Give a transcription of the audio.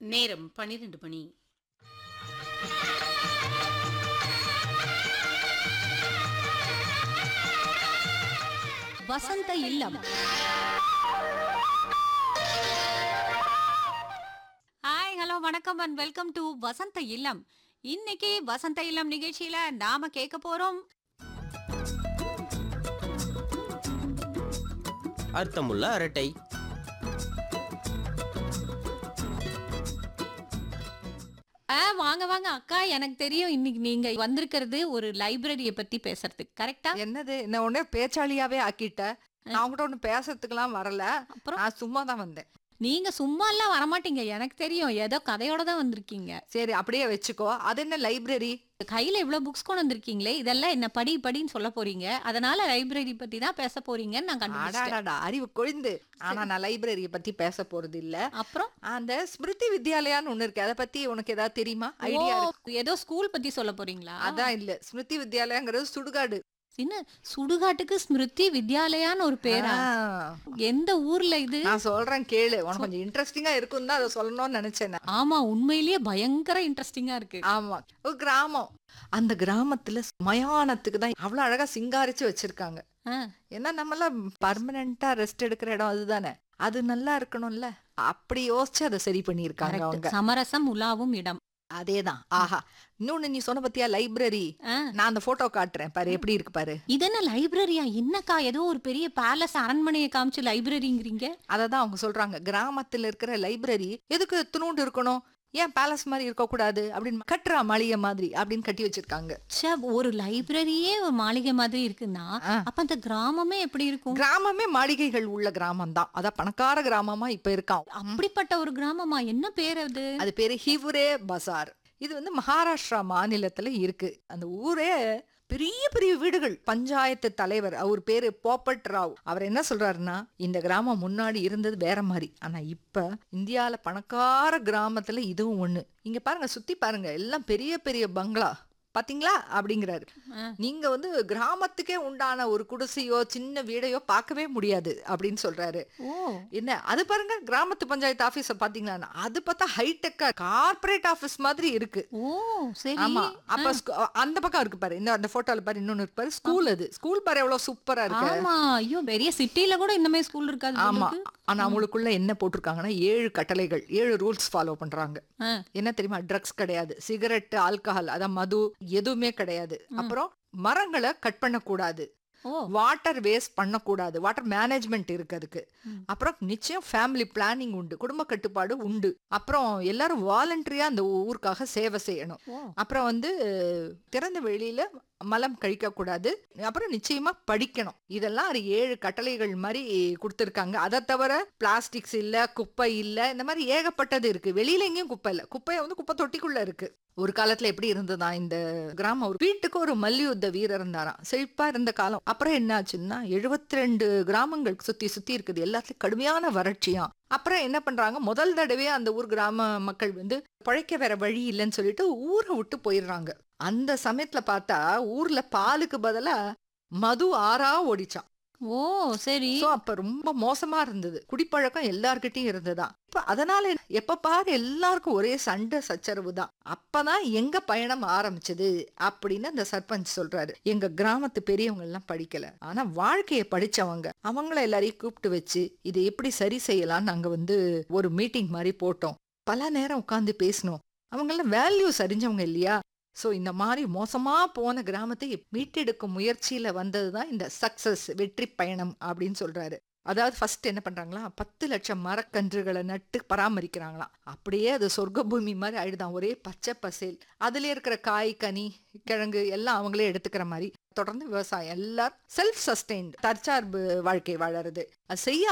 நேரம் பன்னிரண்டு மணி வசந்த இல்லம் ஹாய் ஹலோ வணக்கம் and welcome to Vasantha Illam இன்னைக்கு வசந்த இல்லம் நிகழ்ச்சியில நாம கேட்க போறோம் அர்த்தமுள்ள அரட்டை ஆ வாங்க வாங்க அக்கா எனக்கு தெரியும் இன்னைக்கு நீங்க வந்திருக்கிறது ஒரு லைப்ரரிய பத்தி பேசுறதுக்கு கரெக்டா என்னது என்ன உடனே பேச்சாளியாவே ஆக்கிட்ட நான் உங்ககிட்ட ஒண்ணு பேசுறதுக்கெல்லாம் வரல அப்புறம் நான் சும்மா தான் வந்தேன் நீங்க சும்மா எல்லாம் வரமாட்டீங்க எனக்கு தெரியும் ஏதோ கதையோட தான் வந்திருக்கீங்க சரி அப்படியே வச்சுக்கோ அது என்ன லைப்ரரி கையில இவ்வளவு புக்ஸ் கொண்டு வந்திருக்கீங்களே இதெல்லாம் என்ன படி படின்னு சொல்ல போறீங்க அதனால லைப்ரரி பத்தி தான் பேச போறீங்கன்னு நான் கண்டுபிடிச்சேன் அடாடாடா அறிவு கொழுந்து ஆனா நான் லைப்ரரிய பத்தி பேச போறது இல்ல அப்புறம் அந்த ஸ்மிருதி வித்யாலயான்னு ஒண்ணு இருக்கு அதை பத்தி உனக்கு ஏதாவது தெரியுமா ஐடியா ஓ, ஏதோ ஸ்கூல் பத்தி சொல்ல போறீங்களா அதான் இல்ல ஸ்மிருதி வித்யாலயாங்கிறது சுடுகாடு என்ன சுடுகாட்டுக்கு ஸ்மிருதி வித்யாலயான்னு ஒரு பேரா ஆ, எந்த ஊர்ல இது நான் சொல்றேன் கேளு உனக்கு கொஞ்சம் இன்ட்ரெஸ்டிங்கா இருக்கும் தான் அதை சொல்லணும்னு நினைச்சேன் நான். ஆமா உண்மையிலேயே பயங்கர இன்ட்ரெஸ்டிங்கா இருக்கு ஆமா ஒரு கிராமம் அந்த கிராமத்துல மயானத்துக்கு தான் அவ்வளவு அழகா சிங்காரிச்சு வச்சிருக்காங்க ஆ, ஏன்னா நம்மளாம் பர்மனண்டா ரெஸ்ட் எடுக்கிற இடம் அதுதானே அது நல்லா இருக்கணும்ல அப்படி யோசிச்சு அதை சரி பண்ணியிருக்காங்க correct. அவங்க சமரசம் உலாவும் இடம் அதேதான் ஆஹா இன்னொன்னு நீ சொன்ன பத்தியா லைப்ரரி ஆ, நான் அந்த போட்டோ காட்டுறேன் பாரு எப்படி இருக்கு பாரு இது என்ன லைப்ரரியா என்னக்கா ஏதோ ஒரு பெரிய பேலஸ் அரண்மனையை காமிச்சு லைப்ரரிங்கிறீங்க அததான் அவங்க சொல்றாங்க கிராமத்துல இருக்கிற லைப்ரரி எதுக்கு துணுண்டு இருக்கணும் ஏன் பேலஸ் மாதிரி இருக்க கூடாது அப்படின்னு கட்டுறா மளிகை மாதிரி அப்படின்னு கட்டி வச்சிருக்காங்க ச்சே, ஒரு லைப்ரரியே ஒரு மாளிகை மாதிரி இருக்குன்னா ஆ. அப்ப அந்த கிராமமே எப்படி இருக்கும் கிராமமே மாளிகைகள் உள்ள கிராமம் தான் அதான் பணக்கார கிராமமா இப்ப இருக்கான் அப்படிப்பட்ட ஒரு கிராமமா என்ன பேர் அது அது பேரு ஹிவுரே பசார் இது வந்து மகாராஷ்டிரா மாநிலத்துல இருக்கு அந்த ஊரே பெரிய பெரிய வீடுகள் பஞ்சாயத்து தலைவர் அவர் பேரு போப்பட் ராவ் அவர் என்ன சொல்றாருன்னா இந்த கிராமம் முன்னாடி இருந்தது வேற மாதிரி ஆனா இப்ப இந்தியால பணக்கார கிராமத்துல இதுவும் ஒண்ணு இங்க பாருங்க சுத்தி பாருங்க எல்லாம் பெரிய பெரிய பங்களா பாத்தீங்களா அப்படிங்கிறாரு ஆ. நீங்க வந்து கிராமத்துக்கே உண்டான ஒரு குடிசையோ சின்ன வீடையோ பார்க்கவே முடியாது அப்படின்னு சொல்றாரு ஓ என்ன அது பாருங்க கிராமத்து பஞ்சாயத்து ஆபீஸ பாத்தீங்களா அது பார்த்தா ஹைடெக்கா கார்ப்பரேட் ஆபீஸ் மாதிரி இருக்கு ஓ சரி ஆமா அப்ப ஸ்கூ- அந்த பக்கம் இருக்கு பாரு இந்த அந்த போட்டோல பாரு இன்னொன்னு இருக்கு பாரு ஸ்கூல் அது ஸ்கூல் பாரு எவ்வளவு சூப்பரா இருக்கு ஆமா ஐயோ பெரிய சிட்டில கூட இந்த மாதிரி ஸ்கூல் இருக்காது போல ஆமா இருக்கு. ஆனா அவங்களுக்குள்ள என்ன போட்டிருக்காங்கன்னா ஏழு கட்டளைகள் ஏழு ரூல்ஸ் ஃபாலோ பண்றாங்க ஆ. என்ன தெரியுமா ட்ரக்ஸ் கிடையாது சிகரெட் ஆல்கஹால் அதான் மது எதுவுமே கிடையாது அப்புறம் மரங்களை கட் பண்ணக்கூடாது ஓ வாட்டர் வேஸ்ட் பண்ணக்கூடாது வாட்டர் மேனேஜ்மெண்ட் இருக்கு அதுக்கு ம். அப்புறம் நிச்சயம் ஃபேமிலி பிளானிங் உண்டு குடும்ப கட்டுப்பாடு உண்டு அப்புறம் எல்லாரும் வாலண்டரியா அந்த ஊருக்காக சேவை செய்யணும் ஓ அப்புறம் வந்து திறந்த வெளியில மலம் கழிக்க கூடாது அப்புறம் நிச்சயமா படிக்கணும் இதெல்லாம் ஒரு ஏழு கட்டளைகள் மாதிரி கொடுத்துருக்காங்க அதை தவிர பிளாஸ்டிக்ஸ் இல்ல குப்பை இல்ல இந்த மாதிரி ஏகப்பட்டது இருக்கு வெளியில எங்கேயும் குப்பை இல்ல குப்பை வந்து குப்பை தொட்டிக்குள்ள இருக்கு ஒரு காலத்துல எப்படி இருந்ததா இந்த கிராமம் ஒரு வீட்டுக்கு ஒரு மல்யுத்த வீரர் இருந்தாராம் செழிப்பா இருந்த காலம் அப்புறம் என்ன ஆச்சுன்னா எழுபத்தி ரெண்டு கிராமங்கள் சுத்தி சுத்தி இருக்குது எல்லாத்துலயும் கடுமையான வறட்சியா அப்புறம் என்ன பண்றாங்க முதல் தடவையா அந்த ஊர் கிராம மக்கள் வந்து பழைக்க வேற வழி இல்லைன்னு சொல்லிட்டு ஊரை விட்டு போயிடுறாங்க அந்த சமயத்துல பார்த்தா ஊர்ல பாலுக்கு பதிலா மது ஆறா ஓடிச்சான் ஓ சரி சோ அப்ப ரொம்ப மோசமா இருந்தது குடிப்பழக்கம் எல்லார்கிட்டயும் இருந்ததா இப்ப அதனால என்ன? எப்ப பாரு எல்லாருக்கும் ஒரே சண்டை சச்சரவு தான் அப்பதான் எங்க பயணம் ஆரம்பிச்சது அப்படின்னு அந்த சர்பஞ்ச் சொல்றாரு எங்க கிராமத்து பெரியவங்க எல்லாம் படிக்கல ஆனா வாழ்க்கைய படிச்சவங்க அவங்கள எல்லாரையும் கூப்பிட்டு வச்சு இதை எப்படி சரி செய்யலாம்னு நாங்க வந்து ஒரு மீட்டிங் மாதிரி போட்டோம் பல நேரம் உட்கார்ந்து பேசணும் அவங்கெல்லாம் வேல்யூஸ் அறிஞ்சவங்க இல்லையா சோ இந்த மாதிரி மோசமா போன கிராமத்தை மீட்டெடுக்கும் முயற்சியில வந்ததுதான் இந்த சக்சஸ் வெற்றி பயணம் அப்படின்னு சொல்றாரு அதாவது ஃபர்ஸ்ட் என்ன பண்றாங்களா பத்து லட்சம் மரக்கன்றுகளை நட்டு பராமரிக்கிறாங்களாம் அப்படியே அது சொர்க்க பூமி மாதிரி ஆயிடுதான் ஒரே பச்சை பசேல் அதுல இருக்கிற காய் கனி கிழங்கு எல்லாம் அவங்களே எடுத்துக்கிற மாதிரி தொடர்ந்து விவசாயம் எல்லாரும் செல்ஃப் சஸ்டெயின்ட் தற்சார்பு வாழ்க்கை வாழறது அது செய்ய